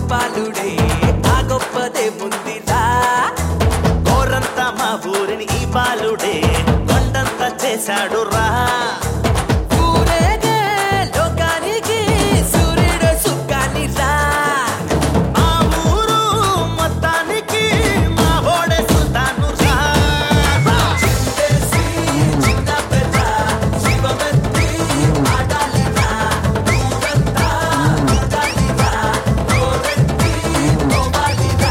గోపాలుడే ఆ గొప్పదే ముందిరా కోరంతా మా ఊరిని ఈ బాలుడే కొండంతా చేశాడు రా ఊరేగే లోకానికి సూర్యుడు సుఖాన్ని రా ఆ ఊరు మొత్తానికి మా ఓడే సుల్తాను రా చిందేసి చిన్న పెద్ద శివమెత్తి ఆడాలిరా ఊరంతా ఊగాలిరా గోరెత్తి పోవాలిరా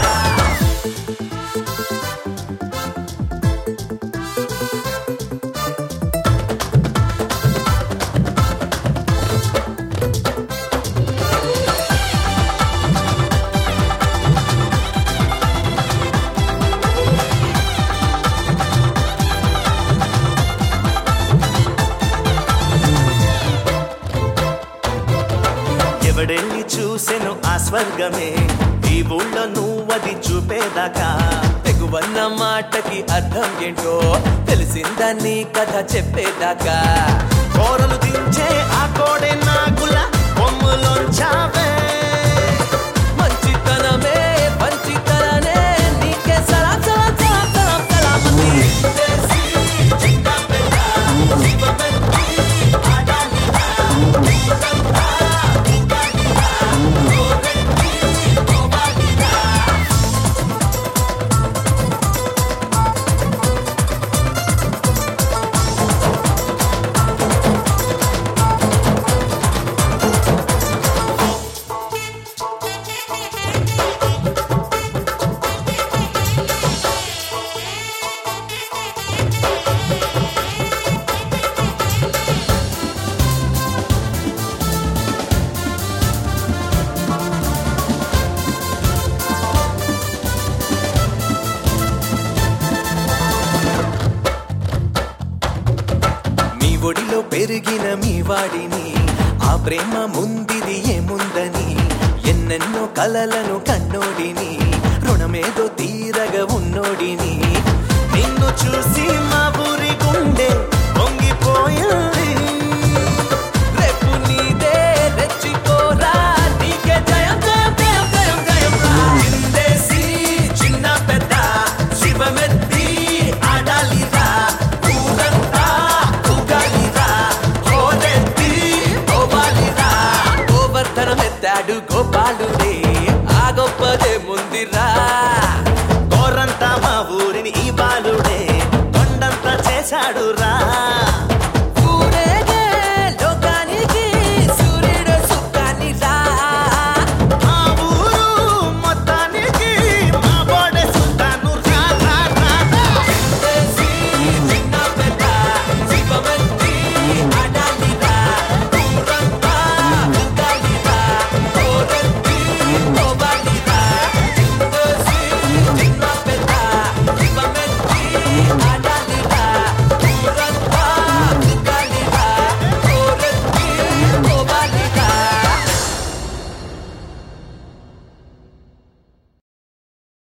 ఎవడెళ్ళి చూసెను ఆ స్వర్గమే ఈ ఊళ్ళో నువ్వది చూపేదాకా తెగువన్న మాటకి అర్థం ఏంటో తెలిసిందని కథ చెప్పేదాకా కోరలు దించే ఆ కోడే నాగుల కొమ్ములోంచావే మంచితనమే మంచితననే నీకే సలాం సలాం సలాం సలాం సలామతి దేశీ చిన్న పెద్ద శివమెత్తి ఆడాలిరా ఊరంతా ఊగాలిరా గోరెత్తి పోవాలిరా మీ ఒడిలో పెరిగిన మీ వాడిని ఆ ప్రేమ ముందిది ఏముందని ఎన్నెన్నో కలలను కన్నోడిని రుణమేదో తీరగా ఉన్నోడిని నిన్ను చూసి మా ఊరి గుండె పొంగిపోయింది రేపు నీదే రెచ్చిపోరా నీకే జయం జయం జయం జయం జయం రా చిందేసి చిన్న పెద్ద శివమెత్తి ఆడాలిరా ఊరంతా ఊగాలిరా హోరెత్తి పోవాలిరా గోవర్ధనమెత్తాడు గోపాలుడే ఆ గొప్పదే ముందిరా కోరంతా మా ఊరిని ఈ బాలుడే కొండంతా చేశాడు రా